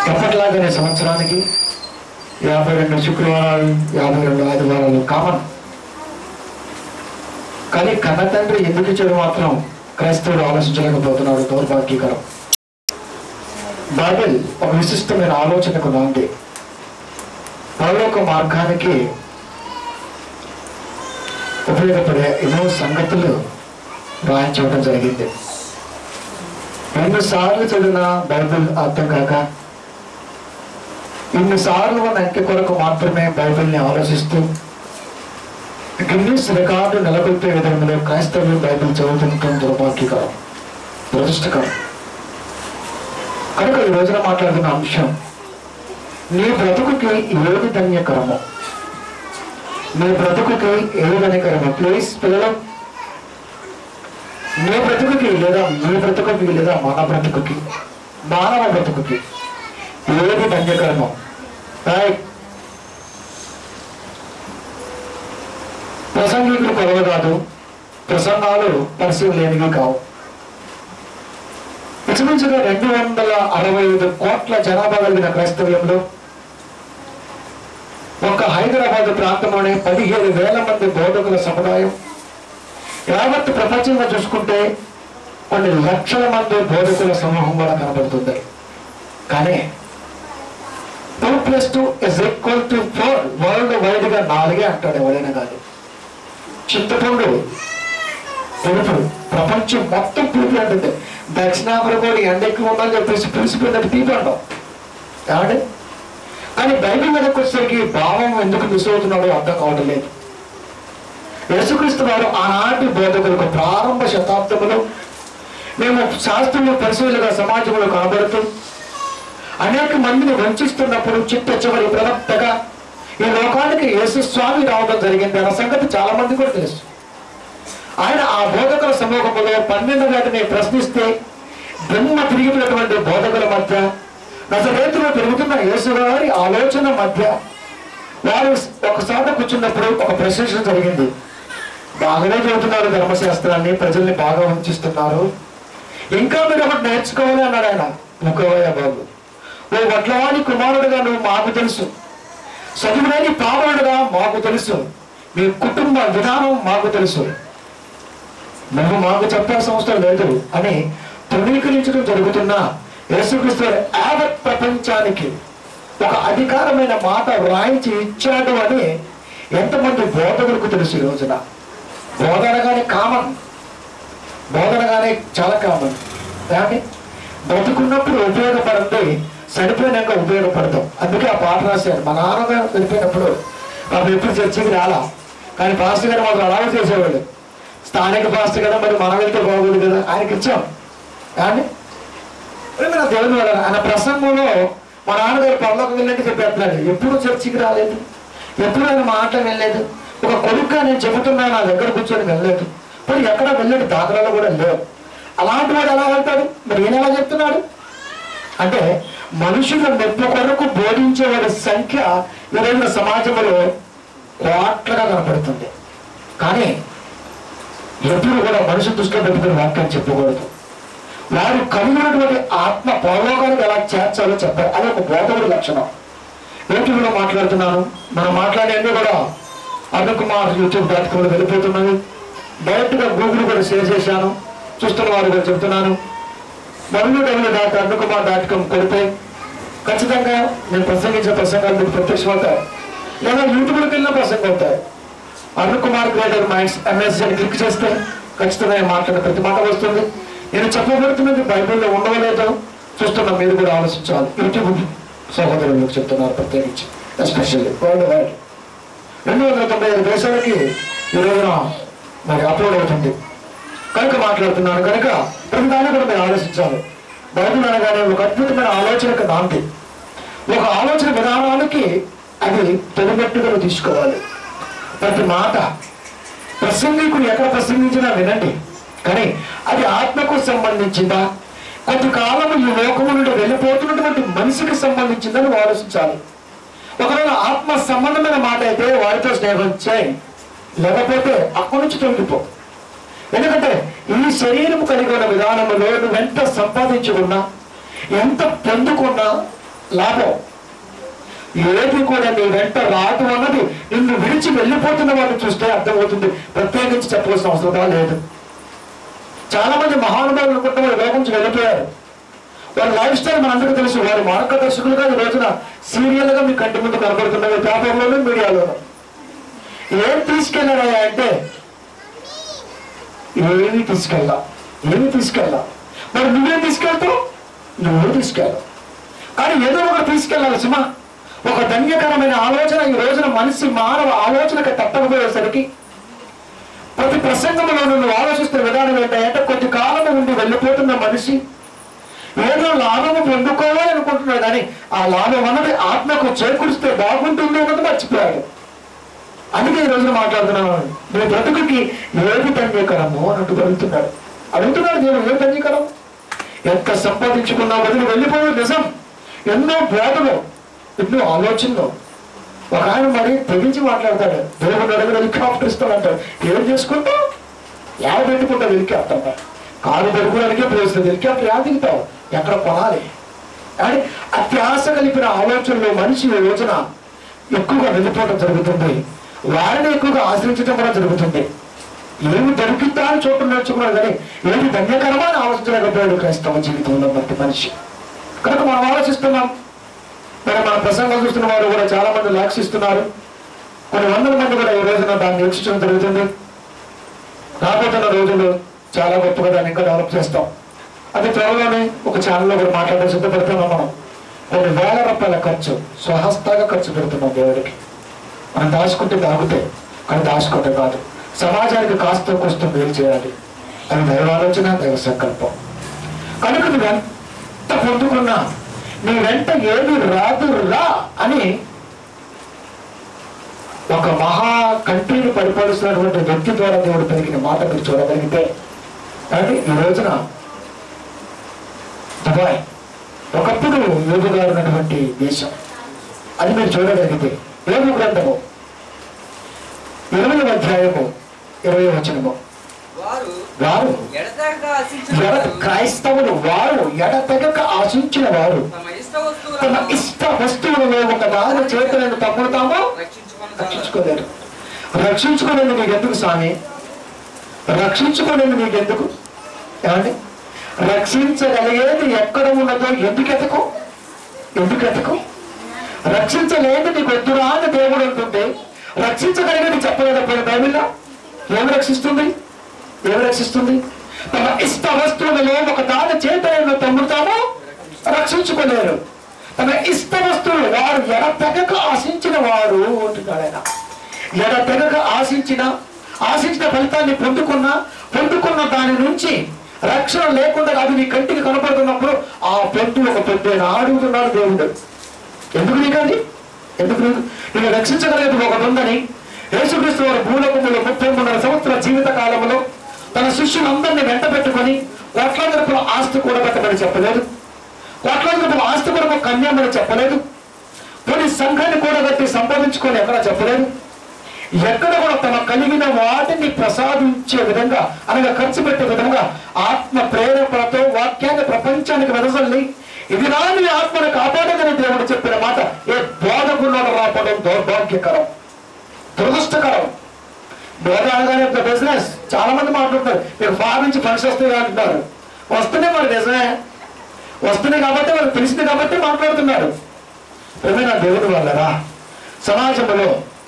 ఎప్పటిలాగానే సంవత్సరానికి యాభై రెండు శుక్రవారాలు యాభై రెండు ఆదివారాలు కామన్ కానీ కన్న తండ్రి ఎందుకు ఇచ్చాడు మాత్రం క్రైస్తవుడు ఆలోచించలేకపోతున్నాడు దౌర్భాగ్యకరం బైబిల్ ఒక విశిష్టమైన ఆలోచనకు నాంది పరలోక మార్గానికి ఉపయోగపడే ఎన్నో సంగతులు రాయించడం జరిగింది ఎన్నిసార్లు చదివిన బైబిల్ అర్థం కాక ఇన్నిసార్లు మన అంకె కొరకు మాత్రమే బైబిల్ని ఆలోచిస్తూ గిన్నీస్ రికార్డు నెలకొల్పే విధంలో క్రైస్తవులు బైబిల్ చదువుతుండటం దుర్భాగ్యకరం దురదృష్టకరం కనుక ఈ రోజున మాట్లాడుతున్న అంశం నీ బ్రతుకుకి ఏది ధన్యకరము నీ బ్రతుకుకి ఏది ధన్యకరము ప్లీజ్ పిల్లలు నీ బ్రతుకుకి లేదా నీ బ్రతుకుకి లేదా మన బ్రతుకుకి మానవ బ్రతుకుకి ఏది ధన్యకరము రైట్ ప్రసంగికులు కొలవ కాదు ప్రసంగాలు పరిశీలనేవి కావు ఇంచుమించుగా రెండు వందల అరవై ఐదు కోట్ల జనాభా కలిగిన క్రైస్తవ్యంలో ఒక హైదరాబాద్ ప్రాంతంలోనే పదిహేను వేల మంది బోధకుల సముదాయం యావత్ ప్రపంచంగా చూసుకుంటే కొన్ని లక్షల మంది బోధకుల సమూహం కూడా కనబడుతుంది కానీ two plus two is equal to four world wide గా నాలుగే అంటాడు ఎవరైనా కాదు చింతపండు పులుపుడు ప్రపంచం మొత్తం పులుపు అంటుంది దక్షిణాఫ్రికా కూడా ఎండ ఎక్కువ ఉందని చెప్పేసి పులిసిపోయినట్టు తీపి అంటాం ఏమండి కానీ బైబిల్ మీదకి వచ్చేసరికి భావం ఎందుకు మిస్ అవుతున్నాడో అర్థం కావడం లేదు యేసుక్రీస్తు వారు ఆనాటి బోధకులకు ప్రారంభ శతాబ్దంలో మేము శాస్త్రంలో పరిశీలుగా సమాజంలో కనబడుతూ అనేక మందిని వంచిస్తున్నప్పుడు చిట్ట చివరి ప్రవక్తగా ఈ లోకానికి యేసు స్వామి రావడం జరిగింది అన్న సంగతి చాలా మంది కూడా తెలుసు ఆయన ఆ బోధకుల సమూహంలో పన్నెండు వేటిని ప్రశ్నిస్తే బ్రహ్మ తిరిగినటువంటి బోధకుల మధ్య నజరేతులో పెరుగుతున్న యేసు గారి ఆలోచన మధ్య వారు ఒకసాట కూర్చున్నప్పుడు ఒక ప్రశ్న జరిగింది బాగానే చదువుతున్నారు ధర్మశాస్త్రాన్ని ప్రజల్ని బాగా వంచిస్తున్నారు ఇంకా మీరు ఒకటి నేర్చుకోవాలి అన్నాడు ఆయన ముఖవయ్య బాబు ఓ వడ్లవాణి కుమారుడుగా నువ్వు మాకు తెలుసు చదువులేని పావనుడుగా మాకు తెలుసు మీ కుటుంబ విధానం మాకు తెలుసు నువ్వు మాకు చెప్పాల్సిన అవసరం లేదు అని ధృవీకరించడం జరుగుతున్న యేసుక్రీస్తు వారు యావత్ ప్రపంచానికి ఒక అధికారమైన మాట వ్రాయించి ఇచ్చాడు అని ఎంతమంది బోధకులకు తెలుసు ఈ రోజున బోధనగానే కామన్ బోధనగానే చాలా కామన్ కానీ బ్రతుకున్నప్పుడు ఉపయోగపడండి చనిపోయినాక ఉపయోగపడతాం అందుకే ఆ పాట రాశారు మా నాన్నగారు చనిపోయినప్పుడు మాకు ఎప్పుడు చర్చికి రాలా కానీ పాస్టర్ గారు మాకు అలాగే చేసేవాళ్ళు స్థానిక పాస్టర్ కదా మరి మనం వెళ్తే బాగోదు కదా ఆయనకి ఇచ్చాం కానీ మన దేవుని వల్ల ఆయన ప్రసంగంలో మా నాన్నగారు పరలోకి వెళ్ళంటే చెప్పేస్తున్నాడు ఎప్పుడు చర్చికి రాలేదు ఎప్పుడు ఆయన మాటలు వెళ్ళలేదు ఒక కొడుకుగా నేను చెబుతున్నా నా దగ్గర కూర్చొని వెళ్ళలేదు మరి ఎక్కడ వెళ్ళాడు దాఖలాలు కూడా లేవు అలాంటి వాడు ఎలా వెళ్తాడు మరి ఈయన ఎలా చెప్తున్నాడు అంటే మనుషుల మెప్పు కొరకు బోధించేవాడి సంఖ్య ఈరోజున సమాజంలో కోట్లుగా కనపడుతుంది కానీ ఎప్పుడు కూడా మనుషు దృష్టిలో పెట్టుకుని వాక్యం చెప్పకూడదు వారు కలిగినటువంటి ఆత్మ పరలోకానికి ఎలా చేర్చాలో చెప్పారు అది ఒక బోధకుడి లక్షణం యూట్యూబ్లో మాట్లాడుతున్నాను మనం మాట్లాడేది కూడా అరుణ్ కుమార్ యూట్యూబ్ డాట్ కామ్లో వెళ్ళిపోతున్నాను డైరెక్ట్గా గూగుల్ కూడా షేర్ చేశాను చూస్తున్న వారు కూడా చెప్తున్నాను WWW dot Arun Kumar dot com కొడితే ఖచ్చితంగా నేను ప్రసంగించిన ప్రసంగాలు మీకు ప్రత్యక్షం అవుతాయి లేదా యూట్యూబ్లోకి వెళ్ళిన ప్రసంగం అవుతాయి Arun Kumar greater minds MSc అని క్లిక్ చేస్తే ఖచ్చితంగా నేను మాట్లాడే ప్రతి మాట వస్తుంది నేను చెప్పబడుతున్నది బైబిల్లో ఉండవలేదో చూస్తున్నా మీరు కూడా ఆలోచించాలి యూట్యూబ్ సహోదరులకు చెప్తున్నారు ప్రత్యేకించి ఎస్పెషల్లీ వరల్డ్ వైడ్ రెండు వందల తొంభై ఐదు దేశాలకి ఈ రోజున మరి అప్లోడ్ అవుతుంది కనుక మాట్లాడుతున్నాను కనుక ప్రతి దాన్ని కూడా మీరు ఆలోచించాలి బైబిల్ అనగానే ఒక అద్భుతమైన ఆలోచనకు నాంది ఒక ఆలోచన విధానానికి అది తొలిమెట్టుగా తీసుకోవాలి ప్రతి మాట ప్రసంగికుడు ఎక్కడ ప్రసంగించినా వినండి కానీ అది ఆత్మకు సంబంధించిందా కొంతకాలం ఈ లోకము నుండి వెళ్ళిపోతున్నటువంటి మనిషికి సంబంధించిందని ఆలోచించాలి ఒకవేళ ఆత్మ సంబంధమైన మాట అయితే వారితో స్నేహం చేయి లేకపోతే అక్కడి నుంచి తొలగిపో ఎందుకంటే ఈ శరీరం కలిగి ఉన్న విధానంలో నువ్వు ఎంత సంపాదించుకున్నా ఎంత పొందుకున్నా లాభం ఏది కూడా నీ వెంట రాదు అన్నది నిన్ను విడిచి వెళ్ళిపోతున్న వాడిని చూస్తే అర్థమవుతుంది ప్రత్యేకించి చెప్పవలసిన అవసరం లేదు చాలా మంది మహానుభావులు అనుకుంటే వారు లోకం నుంచి వెళ్ళిపోయారు వారి లైఫ్ స్టైల్ మనందరికీ తెలుసు వారు మార్గదర్శకులుగా ఈ రోజున సీరియల్ గా మీ కంటి ముందు కనబడుతున్నవి పేపర్లోనూ మీడియాలోనూ ఏం తీసుకెళ్ళారయ్యా అంటే ఏమి తీసుకెళ్ళా ఏమి తీసుకెళ్ళా మరి నువ్వేం తీసుకెళ్తావు నువ్వు తీసుకెళ్ళావు కానీ ఏదో ఒకటి తీసుకెళ్ళాలి సుమా ఒక ధన్యకరమైన ఆలోచన ఈ రోజున మనిషి మానవ ఆలోచనకి తట్టకపోయేసరికి ప్రతి ప్రసంగంలో నువ్వు ఆలోచిస్తున్న విధానం ఏంటంటే కొద్ది కాలం ఉండి వెళ్ళిపోతున్న మనిషి ఏదో లాభము పొందుకోవాలి అనుకుంటున్నాడు కానీ ఆ లాభం అన్నది ఆత్మకు చేకూరిస్తే బాగుంటుంది అన్నది మర్చిపోయాడు అందుకే ఈ రోజున మాట్లాడుతున్నాను నీ బ్రతుకుకి ఏది ధన్యకరము అని అంటూ అడుగుతున్నాడు అడుగుతున్నాడు నేను ఏ ధన్యకరం ఎంత సంపాదించుకున్నా వదిలి వెళ్ళిపోవడం నిజం ఎన్నో బోధలు ఎన్నో ఆలోచనలు ఒక ఆయన మరి తెగించి మాట్లాడతాడు దేవుడు అడుగు హెలికాప్టర్ ఇస్తాడంటాడు ఏం చేసుకుంటావు యావ పెట్టుకుంటావు హెలికాప్టర్ కారు పెట్టుకోవడానికే ప్రవేశిస్తుంది హెలికాప్టర్ యా దిగుతావు ఎక్కడ కొనాలి కానీ అత్యాశ కలిపిన ఆలోచనలో మనిషి ఈ రోజున ఎక్కువగా వెళ్ళిపోవడం జరుగుతుంది వారిని ఎక్కువగా ఆశ్రయించడం కూడా జరుగుతుంది ఏమి దొరికిద్దా అని చోటు నేర్చుకున్నాడు కానీ ఏమి ధన్యకరమా అని ఆలోచించలేకపోయాడు క్రైస్తవ జీవితంలో ప్రతి మనిషి కనుక మనం ఆలోచిస్తున్నాం మరి మన ప్రసంగం చూస్తున్న వారు కూడా చాలా మంది లాక్షిస్తున్నారు కొన్ని వందల మంది కూడా ఈ రోజున దాన్ని వీక్షించడం జరుగుతుంది రాబోతున్న రోజుల్లో చాలా గొప్పగా దాన్ని ఇంకా డెవలప్ చేస్తాం అది త్వరలోనే ఒక ఛానల్లో కూడా మాట్లాడే సిద్ధపడుతున్నాం మనం కొన్ని వేల రూపాయల ఖర్చు స్వహస్తాగా ఖర్చు పెడుతున్నాం దేవుడికి మనం దాచుకుంటే దాగుతాయి కానీ దాచుకుంటే కాదు సమాజానికి కాస్త కోస్త మేలు చేయాలి అది దైవ ఆలోచన దైవ సంకల్పం కనుక నువ్వు ఎంత పొందుకున్నా నీ వెంట ఏమి రాదు రా అని ఒక మహా కంట్రీని పరిపాలిస్తున్నటువంటి వ్యక్తి ద్వారా దేవుడు పలికిన మాట మీరు చూడగలిగితే అంటే ఈ రోజున దుబాయ్ ఒకప్పుడు యోగుగా ఉన్నటువంటి దేశం అది మీరు చూడగలిగితే యోగు గ్రంథము ఇరవై అధ్యాయము ఇరవై వచనము వారు వారు ఎడతెగక ఎడ ఆశించువారు క్రైస్తవులు వారు ఎడతెగక ఆశించిన వారు తమ ఇష్ట తమ వస్తువులను ఇష్ట వస్తువులలో ఒక దాని చేతులను తప్పుతామో రక్షించుకొని రక్షించుకోలేరు రక్షించుకోలేదు నీకెందుకు స్వామి రక్షించుకోలేదు నీకెందుకు ఏమండి రక్షించగలిగేది ఎక్కడ ఉన్నదో ఎందుకు ఎతకు ఎందుకు ఎతకు రక్షించలేదు నీకు వద్దురా అని దేవుడు అంటుంటే రక్షించగలిగేది చెప్పలేకపోయిన బైబిల్లో ఏమి రక్షిస్తుంది ఏమి రక్షిస్తుంది తమ ఇష్ట వస్తువులలో ఒక దాని చేతులను తమ్ముతామో రక్షించుకోలేరు తమ ఇష్ట వస్తువులు వారు ఎడతెగక ఆశించిన వారు అంటున్నాడు ఆయన ఎడతెగక ఆశించిన ఆశించిన ఫలితాన్ని పొందుకున్న పొందుకున్న దాని నుంచి రక్షణ లేకుండా అది నీ కంటికి కనపడుతున్నప్పుడు ఆ పొద్దు ఒక పొద్దు అడుగుతున్నాడు దేవుడు ఎందుకు నీకండి ఎందుకు నీకు నేను రక్షించగలిగేది ఒకటి ఉందని యేసుక్రీస్తు వారు భూలోకములో ముప్పై మూడున్నర సంవత్సరాల జీవిత కాలంలో తన శిష్యులందరినీ వెంట పెట్టుకొని కోట్లాది రూపాయల ఆస్తి కూడబెట్టమని చెప్పలేదు కోట్లాది రూపాయల ఆస్తి కొరకు కన్యామని చెప్పలేదు కొన్ని సంఘాన్ని కూడగట్టి సంపాదించుకొని ఎక్కడ చెప్పలేదు ఎక్కడ కూడా తమ కలిగిన వాటిని ప్రసాదించే విధంగా అనగా ఖర్చు పెట్టే విధంగా ఆత్మ ప్రేరేపణతో వాక్యాన్ని ప్రపంచానికి వెదజల్లి ఇది రాని ఆత్మను కాపాడదని దేవుడు చెప్పిన మాట ఏ బోధకున్నాడు రాపడం దౌర్భాగ్యకరం దురదృష్టకరం బోధ అనగానే బిజినెస్ చాలా మంది మాట్లాడుతారు మీరు ఫార్ నుంచి ఫండ్స్ వస్తాయి అంటున్నారు వస్తున్నాయి మరి నిజమే వస్తున్నాయి కాబట్టి వాళ్ళు తెలిసింది కాబట్టి మాట్లాడుతున్నారు ఏమైనా దేవుడు వల్లరా సమాజంలో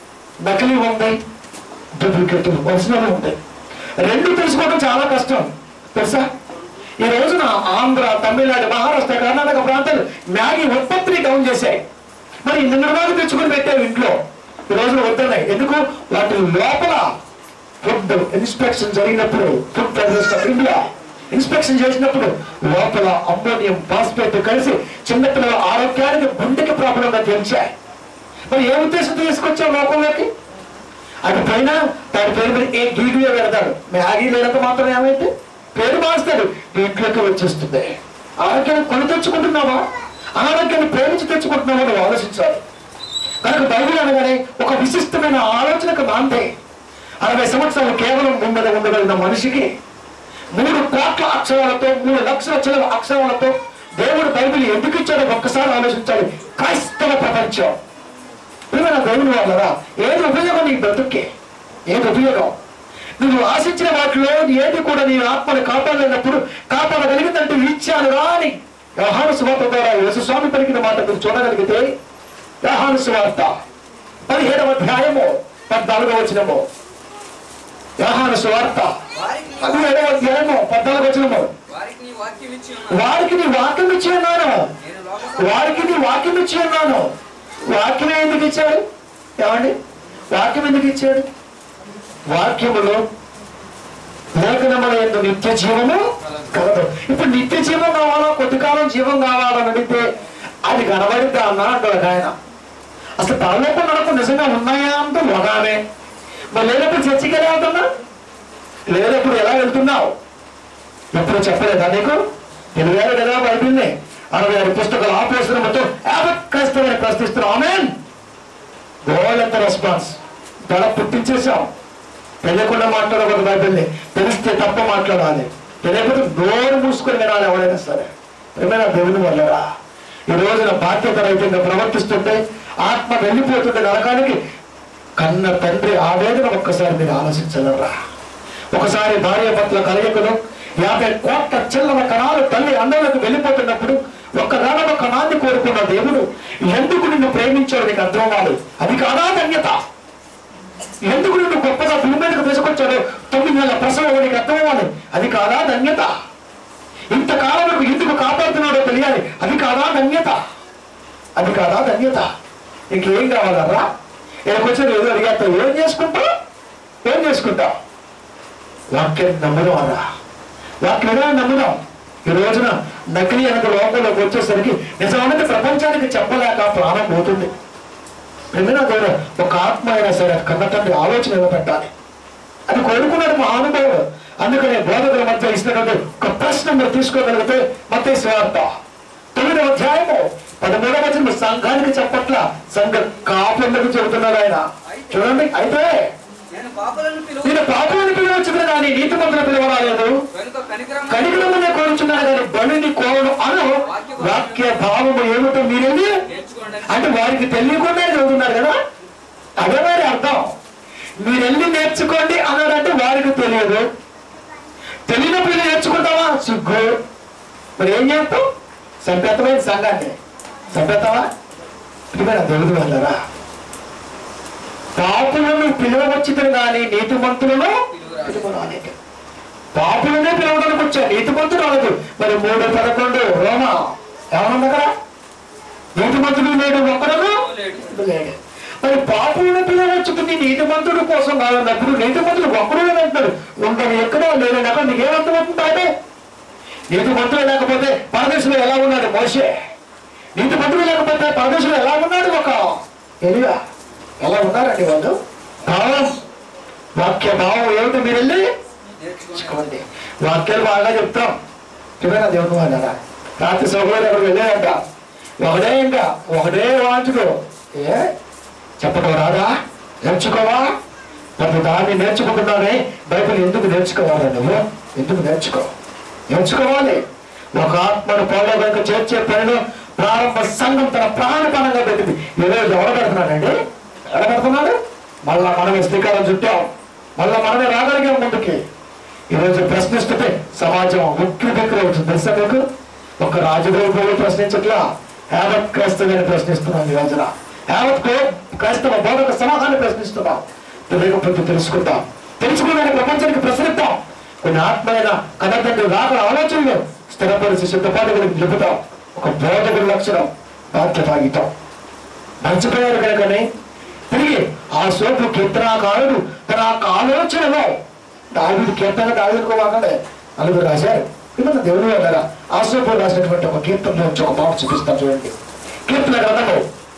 నకిలీ ఉంది డూప్లికేట్ ఒరిజినల్ ఉంది రెండు తెలుసుకోవడం చాలా కష్టం తెలుసా ఈ రోజున ఆంధ్ర తమిళనాడు మహారాష్ట్ర కర్ణాటక ప్రాంతాలు మ్యాగీ ఉత్పత్తిని డౌన్ చేశాయి మరి నిన్న రోజు తెచ్చుకొని పెట్టావు ఇంట్లో ఈ రోజున వద్దన్నాయి ఎందుకు వాటి లోపల ఫుడ్ ఇన్స్పెక్షన్ జరిగినప్పుడు food federation of India inspection చేసినప్పుడు లోపల అమ్మోనియం ఫాస్ఫేట్ కలిసి చిన్నపిల్లల ఆరోగ్యానికి గుండెకి ప్రాబ్లంగా తెలిసాయి మరి ఏ ఉద్దేశంతో తీసుకొచ్చావు లోకంలోకి అది పైన దాని పేరు మీద ఏ గీడియో పెడతాడు మ్యాగీ లేనంత మాత్రం ఏమైతే పేరు మారుస్తాడు దీంట్లోకి వచ్చేస్తుంది ఆరోగ్యాన్ని కొని తెచ్చుకుంటున్నావా అనారోగ్యాన్ని ప్రేమించి తెచ్చుకుంటున్నావా నువ్వు ఆలోచించాలి కనుక బైబిల్ అనగానే ఒక విశిష్టమైన ఆలోచనకు నాందే అరవై సంవత్సరాలు కేవలం ముందర ఉండగలిగిన మనిషికి మూడు కోట్ల అక్షరాలతో మూడు లక్షల చిల్లర అక్షరాలతో దేవుడు బైబిల్ ఎందుకు ఇచ్చాడో ఒక్కసారి ఆలోచించాలి క్రైస్తవ ప్రపంచం ప్రియమైన దేవుని వాళ్ళరా ఏది ఉపయోగం నీ బ్రతుక్కి ఏది ఉపయోగం నువ్వు ఆశించిన వాటిలో ఏది కూడా నీ ఆత్మను కాపాడలేనప్పుడు కాపాడగలిగిందంటే ఇచ్చాను రా అని వ్యవహార సువార్త ద్వారా యేసుస్వామి పలికిన మాట మీరు చూడగలిగితే వ్యవహార సువార్త పదిహేడవ అధ్యాయము పద్నాలుగో వచనము వ్యవహార సువార్త వారికి నీ పదిహేడవ అధ్యాయము పద్నాలుగో వచనము వారికి నీ వాక్యం ఇచ్చి ఉన్నాను వారికి నీ వాక్యం ఇచ్చి ఉన్నాను నేను లోక వారికి నీ వాక్యం ఇచ్చి ఉన్నాను వాక్యం ఎందుకు ఇచ్చాడు ఏమండి వాక్యం ఎందుకు ఇచ్చాడు వాక్యములో లేఖనముల ఎందు నిత్య జీవము కలదు ఇప్పుడు నిత్య జీవం కావాలా కొద్ది కాలం జీవం కావాలని అడిగితే అది కనబడిద్దా అన్నా అంటాడు ఆయన అసలు పరలోకం నడక నిజంగా ఉన్నాయా అంటే ఒకనే మరి లేనప్పుడు చర్చికి ఎలా వెళ్తున్నా లేనప్పుడు ఎలా వెళ్తున్నావు ఎప్పుడు చెప్పలేదా నీకు ఎనిమిది వేల కదా బైబిల్ని అరవై ఆరు పుస్తకాలు ఆపేసిన మొత్తం యాభై క్రైస్తవుని ప్రశ్నిస్తున్నాం ఆమెన్ గోళ్ళంత రెస్పాన్స్ తల పుట్టించేసాం తెలియకుండా మాట్లాడకూడదు బైబిల్ని తెలిస్తే తప్ప మాట్లాడాలి తెలియకపోతే నోరు మూసుకొని వినాలి ఎవరైనా సరే ఏమైనా దేవుని వల్లరా ఈ రోజున బాధ్యత రహితంగా ప్రవర్తిస్తుంటే ఆత్మ వెళ్ళిపోతుంటే నరకానికి కన్న తండ్రి ఆవేదన ఒక్కసారి మీరు ఆలోచించగలరా ఒకసారి భార్య పట్ల కలయికను యాభై కోట్ల చిల్లర కణాలు తల్లి అండంలోకి వెళ్ళిపోతున్నప్పుడు ఒక్క రాన ఒక కణాన్ని కోరుకున్న దేవుడు ఎందుకు నిన్ను ప్రేమించాడు నీకు అర్థం అవ్వాలి అది కాదా ధన్యత ఎందుకు నిన్ను గొప్పగా భూమి మీదకు తీసుకొచ్చాడు తొమ్మిది నెలల ప్రసవం నీకు అర్థం అవ్వాలి అది కాదా ధన్యత ఇంతకాలం వరకు ఎందుకు కాపాడుతున్నాడో తెలియాలి అది కాదా ధన్యత అది కాదా ధన్యత ఇంకేం కావాలరా ఇక్కడికొచ్చి ఏదో అడిగేస్తావు ఏం చేసుకుంటావు ఏం చేసుకుంటావు వాక్యం నమ్మడం అరా వాక్యమే నమ్ముదాం ఈ రోజున నకిలీ అనక లోకంలోకి వచ్చేసరికి నిజమైనది ప్రపంచానికి చెప్పలేక ప్రాణం పోతుంది ప్రేమినా దేవుడు ఒక ఆత్మ అయినా సరే కన్న తండ్రి ఆలోచన ఏదో పెట్టాలి అది కోరుకున్నాడు మా అనుభవం అందుకనే బోధకుల మధ్య ఇస్తున్నటువంటి ఒక ప్రశ్న మీరు తీసుకోగలిగితే మత స్వార్థ తొమ్మిదవ అధ్యాయము పదమూడవ వచనం సంఘానికి చెప్పట్ల సంఘ కాపులకు చెబుతున్నాడు ఆయన చూడండి అయితే నేను పాపలను పిలువ నేను పాపులను పిలవచ్చుకుని కానీ నీతి మంత్రులు పిలవరాలేదు వెనుక కనికరం కనికరమనే కోరుచున్నాను కానీ బలిని కోరను అను వాక్య భావము ఏమిటో మీరేమి నేర్చుకోండి అంటే వారికి తెలియకుండా చదువుతున్నారు కదా అదే మరి అర్థం మీరు వెళ్ళి నేర్చుకోండి అన్నాడంటే వారికి తెలియదు తెలియనప్పుడు వెళ్ళి నేర్చుకుంటావా సిగ్గు మరి ఏం చేస్తావు సంపేతమైన సంఘాన్ని సంపేతావా ఇదిగా తెలుగు వెళ్ళరా పాపులను పిలువవచ్చుతుంది కానీ నీతిమంతులను పిలువరాలేదు పాపులనే పిలవడానికి వచ్చా నీతిమంతుడు అనదు మరి మూడు పదకొండు రోమా ఏమన్నా కదా నీతిమంతుడు లేడు ఒక్కడను లేడు లేడు మరి పాపులను పిలవచ్చుకుంది నీతిమంతుడు కోసం కాదన్నప్పుడు నీతిమంతుడు ఒక్కడు అంటాడు ఉండని ఎక్కడో లేదని అక్కడ నీకేమర్థమవుతుంది అంటే నీతిమంతుడు లేకపోతే పరదేశంలో ఎలా ఉన్నాడు మోసే నీతిమంతుడు లేకపోతే పరదేశంలో ఎలా ఉన్నాడు ఒక ఎలియా ఎలా ఉన్నారండి వాళ్ళు భావం వాక్య భావం ఏమిటి మీరు వెళ్ళి నేర్చుకోండి నేర్చుకోండి వాక్యాలు బాగా చెప్తాం చూడరా దేవుడు వాళ్ళరా రాత్రి సభలో ఎవరు వెళ్ళాయంట ఒకడే ఇంకా ఒకడే వాంచుకో ఏ చెప్పడం రాదా నేర్చుకోవా ప్రతి దాన్ని నేర్చుకుంటున్నానే బైబిల్ ఎందుకు నేర్చుకోవాలి నువ్వు ఎందుకు నేర్చుకో నేర్చుకోవాలి ఒక ఆత్మను పౌరవంక చేర్చే పనిలో ప్రారంభ సంఘం తన ప్రాణపణంగా పెట్టింది ఈరోజు ఎవరు పెడుతున్నాడండి ఎవరు పెడుతున్నాడు మళ్ళా మనమే శ్రీకారం చుట్టాం మళ్ళా మనమే రాగలిగాం ముందుకి ఈరోజు ప్రశ్నిస్తుంటే సమాజం ఉక్కిరి బిక్కిరి అవుతుంది తెలుసా మీకు ఒక రాజగోపులు ప్రశ్నించట్లా యావత్ క్రైస్తవాన్ని ప్రశ్నిస్తున్నాం ఈ రోజున యావత్ కో- క్రైస్తవ బోధక సమాధాన్ని ప్రశ్నిస్తున్నాం తెలియకపోతే తెలుసుకుంటాం తెలుసుకున్నాక ప్రపంచానికి ప్రసరిద్దాం కొన్ని ఆత్మైన కథతండ్రి రాక ఆలోచనలు స్థిరపరిచి సిద్ధపాటుகளுக்கு నిలుపుతాం ఒక బోధకుడి లక్షణం బాధ్యతాగితాం మర్చిపోయారు కనుకనే తిరిగి ఆ సోపు కీర్తనాకారుడు తన యొక్క ఆలోచనలో దావిది కీర్తన దావిదుకోవాలనే నలుగురు రాశారు ఇవన్న దేవుని వల్ల ఆ సోపు రాసినటువంటి ఒక కీర్తనలో నుంచి ఒక మాట చూపిస్తాను చూడండి కీర్తన గ్రంథము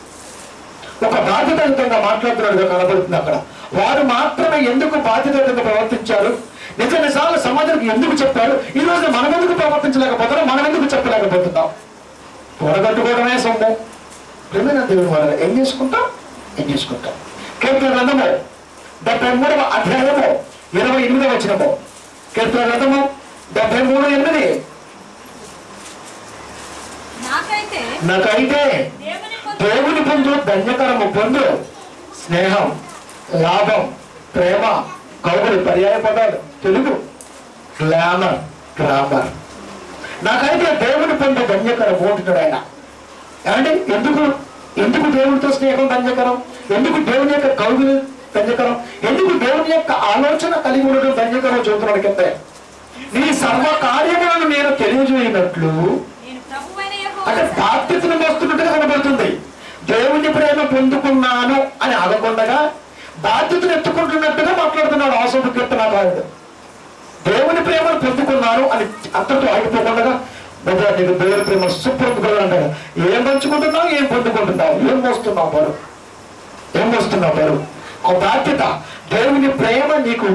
ఒక బాధ్యతాయుతంగా మాట్లాడుతున్నట్టుగా కనబడుతుంది అక్కడ వారు మాత్రమే ఎందుకు బాధ్యతాయుతంగా ప్రవర్తించారు నిజ నిజాలు సమాజానికి ఎందుకు చెప్పారు ఈ రోజు మనం ఎందుకు ప్రవర్తించలేకపోతున్నాం మనం ఎందుకు చెప్పలేకపోతున్నాం పొడగట్టుకోవడమే సొమ్ము ప్రేమైన దేవుని వల్ల ఏం చేసుకుంటాం ఏం చేసుకుంటాం కీర్తన గ్రంథము డెబ్బై మూడవ అధ్యాయము ఇరవై ఎనిమిదవ వచ్చినము కీర్తన గ్రంథము డెబ్బై మూడు ఎనిమిది నాకైతే నాకైతే దేవుని పొందు దేవుని పొందు ధన్యకరము పొందు స్నేహం లాభం ప్రేమ కౌగులు పర్యాయ పదాలు తెలుగు గ్లామర్ గ్రామర్ నాకైతే దేవుని పొందు ధన్యకరం ఓటుతాడు ఆయన ఏమంటే ఎందుకు ఎందుకు దేవునితో స్నేహం ధన్యకరం ఎందుకు దేవుని యొక్క కౌగులు ధన్యకరం ఎందుకు దేవుని యొక్క ఆలోచన కలిగి ఉండడం ధన్యకరం చెబుతున్నాడు కింద నీ సర్వ కార్యములను నేను తెలియజేయనట్లు నేను ప్రభువైన యెహోవా అంటే బాధ్యతను మోస్తున్నట్టుగా కనబడుతుంది దేవుని ప్రేమ పొందుకున్నాను అని అనకుండగా బాధ్యతను ఎత్తుకుంటున్నట్టుగా మాట్లాడుతున్నాడు ఆసోపు కీర్తనాకారుడు దేవుని ప్రేమను పొందుకున్నాను అని అంతటితో ఆగిపోకుండా బ్రదర్ నీకు దేవుని ప్రేమ సూపర్ అంటాడు ఏం పంచుకుంటున్నావు ఏం పొందుకుంటున్నావు ఏం మోస్తున్నావు బరువు ఏం మోస్తున్నావు బరువు ఆ బాధ్యత దేవుని ప్రేమ నీకు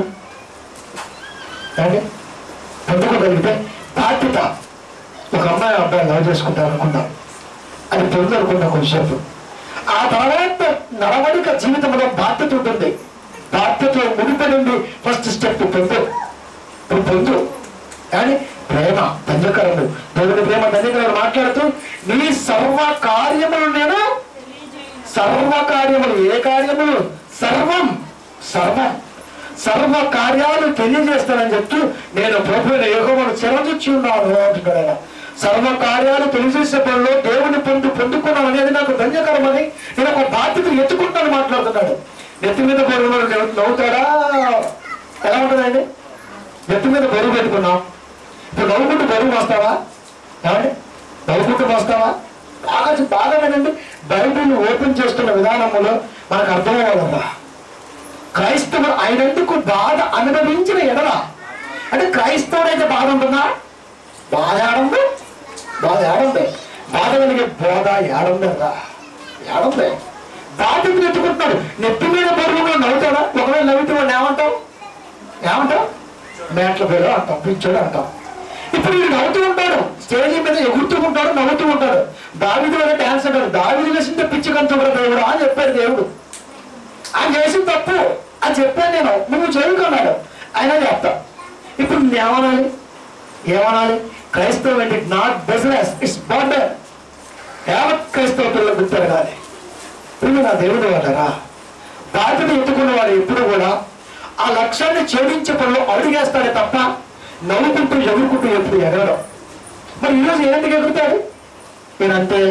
ఏమండి? పొందుకోగలిగితే బాధ్యత ఒక అమ్మాయి అబ్బాయి లవ్ చేసుకుంటారు అనుకుందాం అది పొందు అనుకుందాం కొంచెంసేపు ఆ తర్వాత నడవడిక జీవితంలో బాధ్యత ఉంటుంది బాధ్యతలో ముడిపడి ఉంది ఫస్ట్ స్టెప్ పొందు ఇప్పుడు పొందు కానీ ప్రేమ ధన్యకరము దేవుని ప్రేమ ధన్యకరము మాట్లాడుతూ నీ సర్వ కార్యములు నేను సర్వ కార్యములు ఏ కార్యములు సర్వం సర్వం సర్వ కార్యాలు తెలియజేస్తానని చెప్తూ నేను ప్రభు యోగమును చిరంజొచ్చి ఉన్నాను అంటున్నాడు ఆయన సర్వ కార్యాలు తెలియజేసే పనిలో దేవుని పొందు పొందుకున్నాను అనేది నాకు ధన్యకరమని నేను ఒక బాధ్యత ఎత్తుకుంటాను మాట్లాడుతున్నాడు నెత్తి మీద బరువు నవ్వుతాడా ఎలా ఉంటుందండి నెత్తి మీద బరువు పెట్టుకున్నాం ఇప్పుడు నవ్వుకుంటూ బరువు వస్తావా ఏమండి నవ్వుకుంటూ వస్తావా బాగా బాగా వినండి బైబిల్ ఓపెన్ చేస్తున్న విధానంలో మనకు అర్థమవ్వాలమ్మా క్రైస్తవుడు ఆయనందుకు బాధ అనుభవించిన ఎడల అంటే క్రైస్తవుడైతే బాధ ఉంటుందా బాధ ఏడుంది బాధ ఏడుంది బాధ కలిగే బోధ ఏడుందా ఏడుంది బాధ్యతను ఎత్తుకుంటున్నాడు నెత్తి మీద బరువుగా నవ్వుతాడా ఒకవేళ నవ్వితే వాడిని ఏమంటావు ఏమంటావు మేట్ల పేరు అంటాం పిచ్చోడు అంటాం ఇప్పుడు వీడు నవ్వుతూ ఉంటాడు స్టేజ్ మీద ఎగురుతూ ఉంటాడు నవ్వుతూ ఉంటాడు దావిది వల్ల డాన్స్ అంటాడు దావిది వేసిందే పిచ్చి కంచుకున్న దేవుడు అని చెప్పాడు దేవుడు ఆయన చేసిన తప్పు అని చెప్పాను నేను నువ్వు చదువుకున్నాడు అయినా చెప్తా ఇప్పుడు నువ్వు ఏమనాలి ఏమనాలి క్రైస్తవం అంటే నాట్ బిజినెస్ ఇట్స్ బర్డర్ యావత్ క్రైస్తవ పిల్లలు గుర్తెరగాలి పిల్లలు నా దేవుడు వాళ్ళరా బాధ్యత ఎత్తుకున్న వాడు ఎప్పుడు కూడా ఆ లక్ష్యాన్ని ఛేదించే పనిలో అడుగేస్తాడే తప్ప నవ్వుకుంటూ ఎగురుకుంటూ ఎప్పుడు ఎగరడం మరి ఈరోజు ఏంటికి ఎగురుతాడు నేనంతే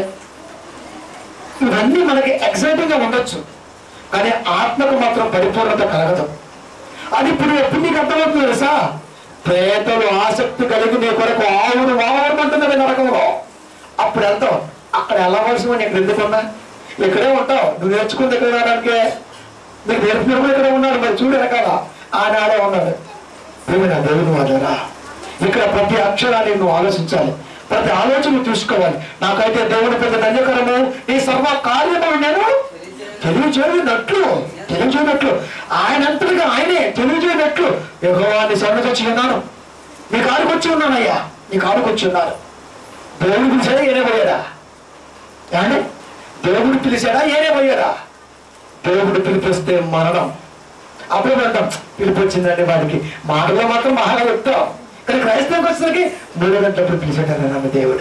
ఇవన్నీ మనకి ఎక్సైటింగ్ గా ఉండొచ్చు కానీ ఆత్మకు మాత్రం పరిపూర్ణత కలగదు అది ఇప్పుడు ఎప్పుడు నీకు అర్థమవుతుంది తెలుసా ప్రేతలు ఆసక్తి కలిగి నీ కొరకు ఆవును వావమంటున్నవి నరకంలో అప్పుడు వెళ్తావు అక్కడ వెళ్ళవలసిన వాడిని ఇక్కడ ఎందుకున్నా ఇక్కడే ఉంటావు నువ్వు నేర్చుకుంది ఇక్కడ రావడానికి నీకు నేర్పిన ఇక్కడ ఉన్నాడు మరి చూడు వెనకాల ఆనాడే ఉన్నాడు ప్రేమ నా దేవుని వాళ్ళరా ఇక్కడ ప్రతి అక్షరాన్ని నువ్వు ఆలోచించాలి ప్రతి ఆలోచన చూసుకోవాలి నాకైతే దేవుని పెద్ద ధన్యకరము ఈ సర్వ కార్యము నేను తెలియజేయనట్లు తెలియజేయనట్లు ఆయన అంతటిగా ఆయనే తెలియజేయనట్లు యెహోవాని సన్నకొచ్చి ఉన్నాను నీ కాడికి వచ్చి ఉన్నానయ్యా నీ కాడికి వచ్చి ఉన్నాను దేవుడు పిలిచాడా ఏనే పోయాడా ఏమండి దేవుడు పిలిచాడా ఏనే పోయాడా దేవుడు పిలిపిస్తే మరణం అప్పుడే పెడతాం పిలిపి వచ్చిందండి వాడికి మాటలో మాత్రం మహాగా చెప్తాం కానీ క్రైస్తవుకి వచ్చేసరికి మూడు గంటలప్పుడు పిలిచాడు నమ్మ దేవుడు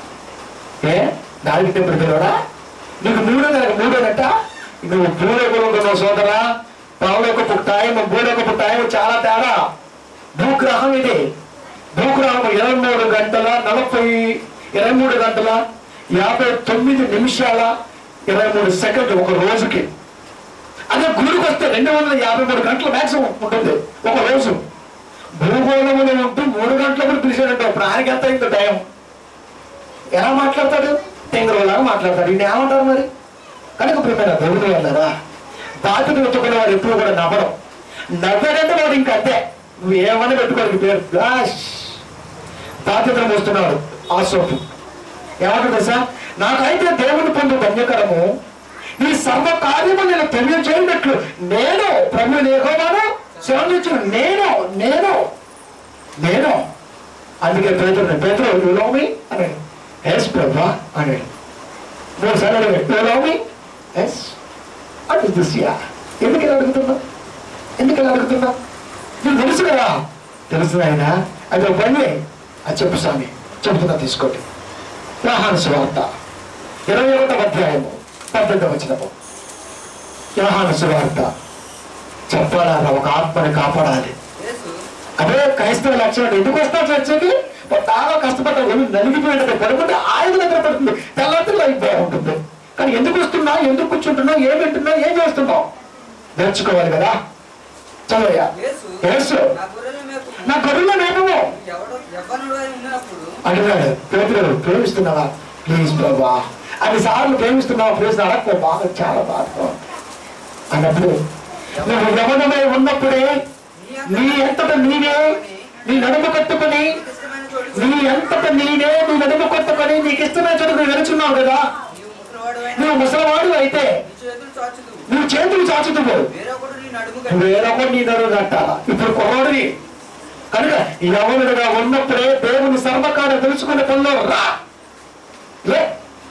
ఏ నాలుగు గంటప్పుడు పిలవడా నీకు మూడో నెలకు మూడో గంట నువ్వు భూలోకంలో ఉన్న సోదరా పరలోకపు టైం భూలోకపు టైం చాలా తేడా భూగ్రహం ఇది భూగ్రహం ఇరవై మూడు గంటల నలభై ఇరవై మూడు గంటల యాభై తొమ్మిది నిమిషాల ఇరవై మూడు సెకండ్లు ఒక రోజుకి అదే గుడికి వస్తే రెండు వందల యాభై మూడు గంటల మ్యాక్సిమం ఉంటుంది ఒక రోజు భూగోళంలో ఉంటూ మూడు గంటల కూడా పిలిచాడంట ఇప్పుడు ఆయనకి ఎంత అయిందో టైం ఎలా మాట్లాడతాడు తెంగరలాగా మాట్లాడతాడు ఈయన ఏమంటారు మరి కనుక ప్రేమైన దేవుడు వెళ్ళారా బాధ్యత పెట్టుకునే వాడు ఎప్పుడు కూడా నవ్వడం నవ్వాడంటే వాడు ఇంకా అంతే నువ్వు ఏమని పెట్టుకోవాలి పేరు ఫ్లాష్ బాధ్యతలు మోస్తున్నాడు ఆ సోపు ఏమంటుంది తెలుసా నాకైతే దేవుని పొందు ధన్యకరము ఈ సర్వ కార్యము నేను తెలియజేయనట్లు నేను ప్రభు నేహోవాను శరణించిన నేను నేను నేను అందుకే పేదరు పేదరు యు నో మీ అన్నాడు ఎస్ ప్రభా అన్నాడు మూడు సార్లు అడిగాడు you know me yes at is this ya ఎందుకు ఇలా అడుగుతున్నా ఎందుకు ఇలా అడుగుతున్నా నీకు తెలుసు కదా తెలుసు ఆయన అది ఒక బండి అది చెప్పు స్వామి చెప్తున్నా తీసుకోండి యోహాను సువార్త ఇరవై ఒకటవ అధ్యాయము పద్దెనిమిదవ వచనము యోహాను సువార్త చెప్పాలన్న ఒక ఆత్మని కాపాడాలి యేసు అదే క్రైస్తవ లక్షణం ఎందుకు వస్తా చర్చకి బాగా కష్టపడ్డా ఒళ్ళు నలిగిపోయినట్టు పడుకుంటే ఆయన దగ్గర పడుతుంది తెల్లారి అయిపోయి ఉంటుంది కానీ ఎందుకు వస్తున్నా ఎందుకు కూర్చుంటున్నావు ఏం వింటున్నావు ఏం చేస్తున్నావు నేర్చుకోవాలి కదా చదవయ్యా యేసు యేసు నా గొర్రెల మేపు నా కరుణ నేపము ఎవడో యవ్వనుడు అని ఉన్నప్పుడు అడిగాడు పేదలు ప్రేమిస్తున్నావా ప్లీజ్ బాబా అన్ని సార్లు ప్రేమిస్తున్నావా ప్లీజ్ అడక్కో బాగా చాలా బాధ అన్నప్పుడు నువ్వు యవనమై ఉన్నప్పుడే నీ ఎంతట నీవే నీ నడుము కట్టుకొని నీకు ఇష్టమైన చోటు నీ ఎంతట నీవే నీ నడుము కట్టుకొని నీకు ఇష్టమైన చోటు నువ్వు వెలుచున్నావు కదా నీవు ముసలివాడు నువ్వు ముసలివాడు అయితే నీ చేతులు చాచుదు నువ్వు చేతులు చాచుతువు వేరొకడు నీ నడుము కట్టి వేరొకటి నీ నడుము కట్టాల ఇప్పుడు కుర్రోడివి కనుక యవనుడుగా ఉన్నప్పుడే దేవుని సర్వకాలం తెలుసుకునే పనిలో రా లే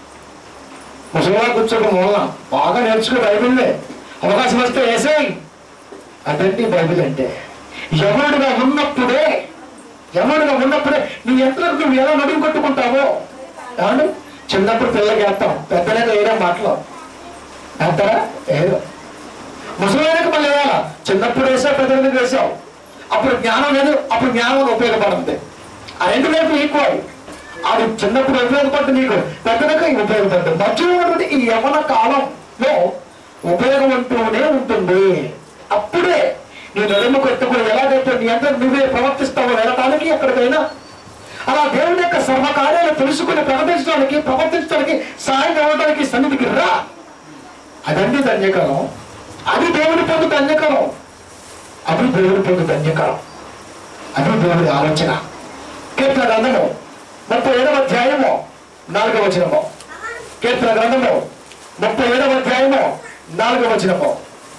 ముసలివా కూర్చోక మూల బాగా నేర్చుకో బైబిల్నే అవకాశం వస్తే వేసేయి అదండి బైబిల్ అంటే యవనుడుగా ఉన్నప్పుడే యవనుడుగా ఉన్నప్పుడే నీ ఎంతలకు నువ్వు ఎలా నడుము కొట్టుకుంటావో ఏమండి చిన్నప్పుడు పిల్లలకి వేస్తాం పెద్దలకు వేయడం మాటలు వేస్తారా ఏదో ముసలికి మళ్ళీ వేయాల చిన్నప్పుడు వేసావు పెద్దలకు వేసావు అప్పుడు జ్ఞానం లేదు అప్పుడు జ్ఞానం ఉపయోగపడుతుంది ఆ రెండు వైపు ఈక్వల్ అది చిన్నప్పుడు ఉపయోగపడుతుంది నీకు పెద్దలకు ఉపయోగపడుతుంది మధ్యలో ఉన్నటువంటి ఈ యవన కాలంలో ఉపయోగం అంటూనే ఉంటుంది అప్పుడే నీ నడుము కట్టుకుని ఎలాగైతే నీ అందరూ నువ్వే ప్రవర్తిస్తావో వెళ్ళటానికి ఎక్కడికైనా అలా దేవుని యొక్క సర్వకార్యాలు తెలుసుకుని ప్రకటించడానికి ప్రవర్తించడానికి సాయం కావడానికి సన్నిధికి రా అదండి ధన్యకరం అది దేవుని పొందు ధన్యకరం అది దేవుని పొందు ధన్యకరం అది దేవుని ఆలోచన కీర్తన గ్రంథము ముప్పై ఏడవ అధ్యాయము నాలుగవ వచనము కీర్తన గ్రంథము ముప్పై ఏడవ అధ్యాయము నాలుగవ వచనము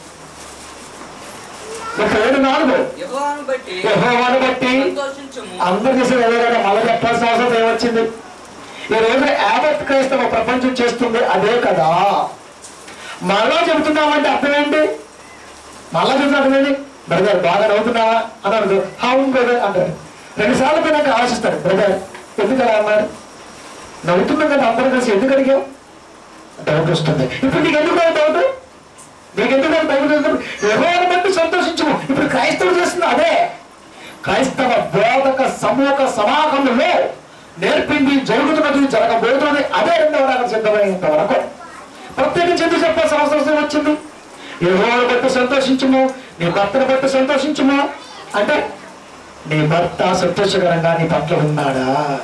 ముప్పై ఏడు నాలుగు యెహోవాను బట్టి యెహోవాను బట్టి సంతోషించుము అందరు చేసే ఎలాగైనా మళ్ళీ చెప్పాల్సిన అవసరం ఏమొచ్చింది ఈ రోజు యావత్ క్రైస్తవ ప్రపంచం చేస్తుంది అదే కదా మళ్ళా చెబుతున్నామంటే అర్థం ఏంటి మళ్ళా చెబుతున్నా అర్థం ఏంటి బ్రదర్ బాగా నవ్వుతున్నావా అన్నాడు అవును బ్రదర్ అంటారు రెండు సార్లు పోయినాక ఆలోచిస్తాడు బ్రదర్ ఎందుకు అలా అన్నాడు నవ్వుతున్నాం కదా అందరూ కలిసి ఎందుకు అడిగావు డౌట్ వస్తుంది ఇప్పుడు నీకు ఎందుకు డౌట్ నీకు ఎందుకు డౌట్ ఎవరిని బట్టి సంతోషించము ఇప్పుడు క్రైస్తవులు చేస్తుంది అదే క్రైస్తవ బోధక సమూహ సమాగంలో నేర్పింది జరుగుతున్నది జరగబోతున్నది అదే రెండవ రాగం సిద్ధమైనంత వరకు ప్రత్యేకించి ఎందుకు చెప్పాల్సిన అవసరం వచ్చింది యెహోవాను బట్టి సంతోషించుము నీ భర్తను బట్టి సంతోషించుము అంటే నీ భర్త సంతోషకరంగా నీ పట్ల ఉన్నాడా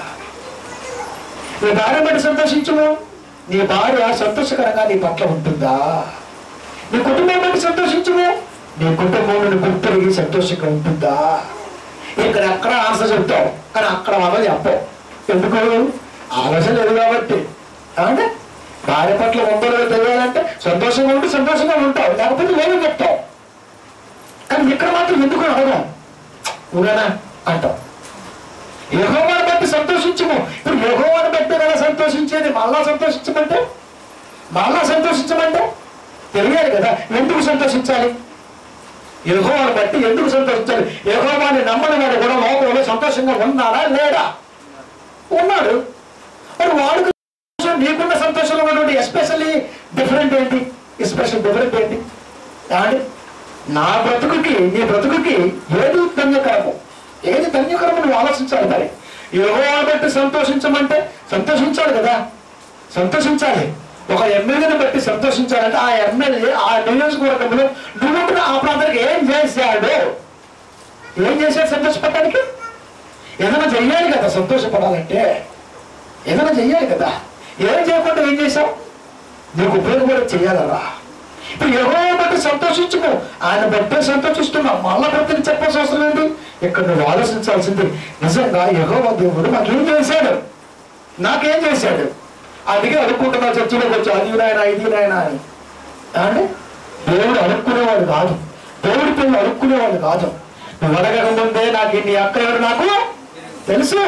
నీ భార్య బట్టి సంతోషించుము నీ భార్య సంతోషకరంగా నీ పట్ల ఉంటుందా నీ కుటుంబం బట్టి సంతోషించుము నీ కుటుంబం నీ గుర్తుడిగి సంతోషంగా ఉంటుందా ఇక్కడ అక్కడ ఆన్సర్ చెప్తావు కానీ అక్కడ మనం చెప్పవు ఎందుకు ఆలోచన లేదు కాబట్టి అంటే భార్య పట్ల ఉందో లేదో తెలియాలంటే సంతోషంగా ఉంటే సంతోషంగా ఉంటావు లేకపోతే లేదు చెప్తావు కానీ ఇక్కడ మాత్రం ఎందుకు అడగం ఊరేనా అంటావు యహోవాను బట్టి సంతోషించము ఇప్పుడు యహోవాను బట్టి కదా సంతోషించేది మళ్ళా సంతోషించమంటే మళ్ళా సంతోషించమంటే తెలియాలి కదా ఎందుకు సంతోషించాలి యహోవాను బట్టి ఎందుకు సంతోషించాలి యహోవాని నమ్మని వాడు కూడా లోకంలో సంతోషంగా ఉన్నాడా లేడా ఉన్నాడు మరి వాడు సంతోషం, నీకున్న సంతోషంలో ఉన్నటువంటి ఎస్పెషల్లీ డిఫరెంట్ ఏంటి ఎస్పెషల్ డిఫరెంట్ ఏంటి కానీ నా బ్రతుకుకి నీ బ్రతుకుకి ఏది ధన్యకరము ఏది ధన్యకరము నువ్వు ఆలోచించాలి మరి యెహోవాను బట్టి సంతోషించమంటే సంతోషించాలి కదా సంతోషించాలి ఒక ఎమ్మెల్యేని బట్టి సంతోషించాలంటే ఆ ఎమ్మెల్యే ఆ నియోజకవర్గంలో నువ్వు ఆ ప్రాంతానికి ఏం చేశాడు ఏం చేశాడు సంతోషపడటానికి ఏదైనా చెయ్యాలి కదా సంతోషపడాలంటే ఏదైనా చెయ్యాలి కదా ఏం చేయకుండా ఏం చేశావు నీకు ఉపయోగపడే చెయ్యాలరా ఇప్పుడు ఎవరో బట్టి సంతోషించుకో ఆయన బట్టే సంతోషిస్తున్నావు మళ్ళా బట్టి చెప్పాల్సిన అవసరం ఏంటి ఇక్కడ నువ్వు ఆలోచించాల్సింది నిజంగా యహో దేవుడు నాకేం చేశాడు నాకేం చేశాడు అందుకే అనుకుంటున్నా చర్చలోకి వచ్చి అది నాయన ఇది నాయన అని అంటే దేవుడు అనుకునేవాడు కాదు దేవుడి పిల్లలు అనుకునేవాడు కాదు నువ్వు అడగక ముందే నాకు ఇన్ని అక్కలు నాకు తెలుసు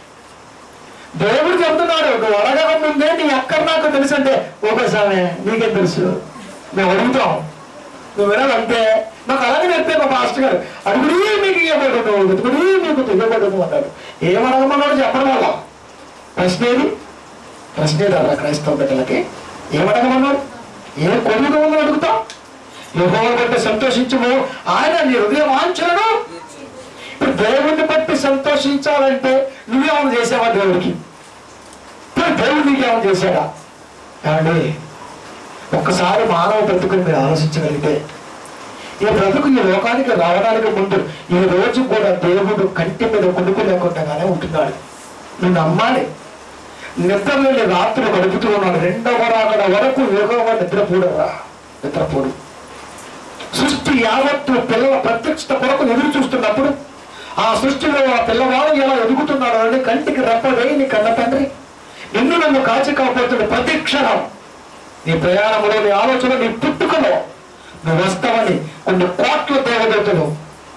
దేవుడు చెప్తున్నాడు నువ్వు అడగక ముందే నీ అక్కడ నాకు తెలుసు అంటే ఓకే స్వామి నీకేం తెలుసు మేము అడుగుతాం నువ్వు వినాలంటే నాకు అలాగే నేర్పే మా పాస్టర్ గారు అడుగుడి మీకు ఇవ్వబడును వెతుకుడి మీకు ఇవ్వబడును అన్నాడు ఏమడగమన్నాడు చెప్పడం వల్ల ప్రశ్న ఏది ప్రశ్నేదారా క్రైస్తవ బిడ్డలకి ఏమడగమన్నాడు ఏ కొడుకు ఉందని అడుగుతాం యెహోవా బట్టి సంతోషించము ఆయన నీ హృదయ వాంఛలను ఇప్పుడు దేవుడిని బట్టి సంతోషించాలంటే నువ్వేమైనా చేసావా దేవుడికి ఇప్పుడు దేవుడు నీకేమైనా చేశాడా ఏమండి ఒక్కసారి మానవ బ్రతుకుని మీరు ఆలోచించగలిగితే ఈ బ్రతుకు ఈ లోకానికి రావడానికి ముందు ఈ రోజు కూడా దేవుడు కంటి మీద కొడుకు లేకుండానే ఉంటున్నాడు నువ్వు నమ్మాలి నిద్ర వెళ్ళి రాత్రులు గడుపుతూ ఉన్నాడు రెండవ రాకడ వరకు యోగంగా నిద్రపోడరా నిద్రపోడు సృష్టి యావత్తు పిల్లల ప్రత్యక్షత కొరకు ఎదురు చూస్తున్నప్పుడు ఆ సృష్టిలో ఆ పిల్లవాడు ఎలా ఎదుగుతున్నాడు అని కంటికి రెప్ప వేయి నీ కన్న తండ్రి నిన్ను నన్ను కాచి కాపాడుతున్న ప్రతి క్షణం నీ ప్రయాణంలో నీ ఆలోచన నీ పుట్టుకలో నువ్వు వస్తావని కొన్ని కోట్ల దేవదూతలు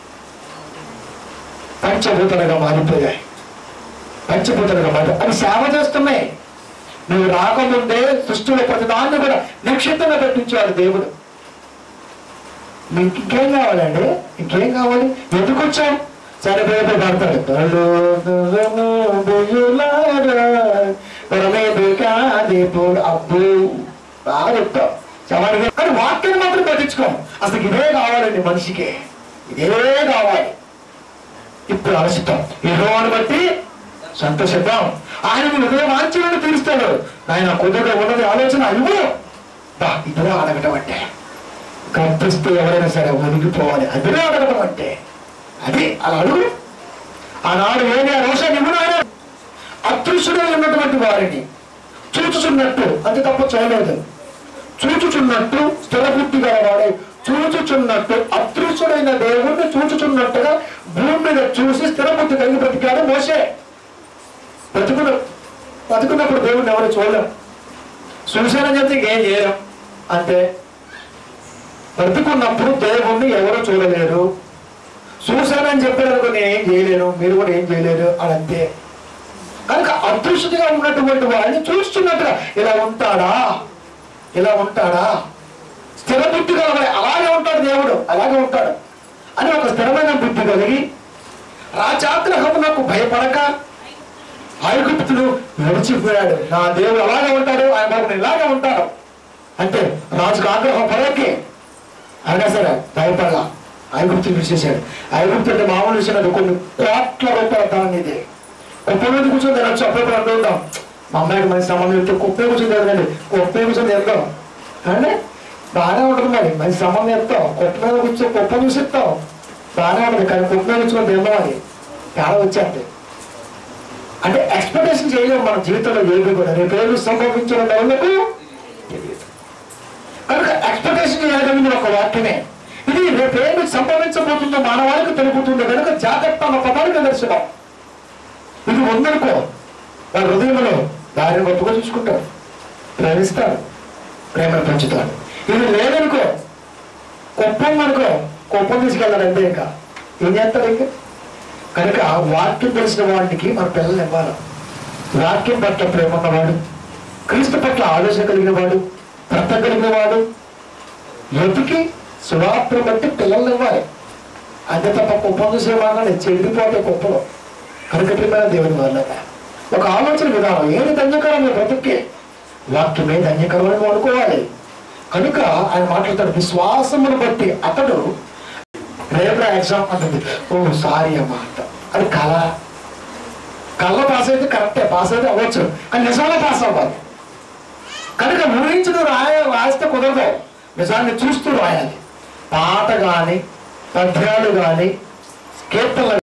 పంచభూతలుగా మారిపోయాయి పంచభూతలుగా మారి అవి సేవ చేస్తున్నాయి నువ్వు రాకముందే సృష్టిలో ప్రతి దాన్ని కూడా నిక్షిప్తంగా పెట్టించాడు దేవుడు మీకు ఇంకేం కావాలండి ఇంకేం కావాలి ఎందుకు వచ్చాం సరే పేరు పడతాడు దీపుడు అబ్బు బాగా చెప్తాం చవరిగా కానీ వాక్యాన్ని మాత్రం పట్టించుకోం అసలు ఇదే కావాలండి మనిషికి ఇదే కావాలి ఇప్పుడు ఆలోచిద్దాం యెహోవాను బట్టి సంతోషిద్దాం ఆయన మీ హృదయ వాంఛలను తీరుస్తాడు ఆయన కుదురుగా ఉన్నది ఆలోచన ఇవ్వు బా ఇదిగా అడగటం అంటే కనిపిస్తే ఎవరైనా సరే ఒదిగిపోవాలి అదిరే అడగటం అంటే అది అలా అడుగు ఆనాడు ఏమి రోషం ఇవ్వను ఆయన అదృశ్యుడై ఉన్నటువంటి వారిని చూచుచున్నట్టు అంతే తప్ప చేయలేదు చూచుచున్నట్టు స్థిరబుద్ధి గలవాడే చూచుచున్నట్టు అదృశ్యుడైన దేవుణ్ణి చూచుచున్నట్టుగా భూమి మీద చూసి స్థిరబుద్ధి కలిగి బ్రతికాడు మోసే బ్రతుకుడు బతుకున్నప్పుడు దేవుడిని ఎవరు చూడలేం చూశానని చెప్తే ఇంకేం చేయలేం అంతే బ్రతుకున్నప్పుడు దేవుణ్ణి ఎవరు చూడలేరు చూశానని చెప్పారనుకో నేను ఏం చేయలేను మీరు కూడా ఏం చేయలేరు అని అంతే కనుక అదృష్టంగా ఉన్నటువంటి వాడిని చూస్తున్నట్టుగా ఇలా ఉంటాడా ఇలా ఉంటాడా స్థిర బుద్ధి కలగాలి అలాగే ఉంటాడు దేవుడు అలాగే ఉంటాడు అని ఒక స్థిరమైన బుద్ధి కలిగి రాజాగ్రహమునకు భయపడక ఐగుప్తుడు నడిచిపోయాడు నా దేవుడు అలాగే ఉంటాడు ఆయన బాబు నేను ఇలాగే ఉంటాడు అంటే రాజుకు ఆగ్రహం పడకే అయినా సరే భయపడలా ఐగుప్తు విడిచేశాడు ఐగుప్తు అంటే మామూలు విషయం కాదు. కొన్ని కోట్ల రూపాయల దాన్ని ఇది కుప్ప మీద కూర్చొని తినొచ్చు అప్పుడప్పుడు అంటూ ఉంటాం మా అమ్మాయికి మంచి సంబంధం చెప్తే కుప్పే కూర్చొని తిరగండి కుప్పే కూర్చొని తింటాం అంటే బాగానే ఉంటుంది మరి మంచి సంబంధం చెప్తాం కుప్ప మీద కూర్చొని కుప్ప చూసి ఇస్తాం బాగానే ఉంటుంది కానీ కుప్ప మీద కూర్చొని తిందాం అని తేడా వచ్చేస్తే అంటే ఎక్స్పెక్టేషన్ చేయలేము మన జీవితంలో ఏమి కూడా రేపు ఏమి సంభవించిన వాళ్ళకు తెలియదు కనుక ఎక్స్పెక్టేషన్ చేయగలిగిన ఒక వాక్యమే ఇది రేపు ఏమి సంభవించబోతుందో మానవాళికి తెలుపుతుందో కనుక జాగ్రత్త అన్న పదానికి దర్శనం ఇది ఉందనుకో వాళ్ళ హృదయంలో దారిని గొప్పగా చూసుకుంటారు ప్రేమిస్తారు ప్రేమను పంచుతారు ఇది లేదనుకో కుప్పం అనుకో కుప్పం తీసుకెళ్ళాడు అంతే ఇంకా ఏం చేస్తారు ఇంకా కనుక ఆ వాక్యం తెలిసిన వాడికి మన పిల్లలు ఇవ్వాలి వాక్యం పట్ల ప్రేమ ఉన్నవాడు క్రీస్తు పట్ల ఆలోచన కలిగిన వాడు భర్త కలిగిన వాడు ఎతికి సువార్తను బట్టి పిల్లల్ని ఇవ్వాలి అంతే తప్ప కుప్పం చూసే మాగానే చెడిపోతే కుప్పలో కనుకట్లమైన దేవుని వల్ల ఒక ఆలోచన విధానం ఏది ధన్యకరం మీ బ్రతుక్కి వాక్యమే ధన్యకరం అని అనుకోవాలి కనుక ఆయన మాట్లాడతాడు విశ్వాసమును బట్టి అతడు రేపు ఎగ్జామ్ అంటుంది ఓ సారీ అమ్మా అంట అది కళ కళ్ళ పాస్ అయితే కరెక్టే పాస్ అయితే అవ్వచ్చు కానీ నిజంగా పాస్ అవ్వాలి కనుక ఊహించి నువ్వు రాయ రాస్తే కుదరదు నిజాన్ని చూస్తూ రాయాలి పాట కానీ పద్యాలు కానీ కీర్తనలు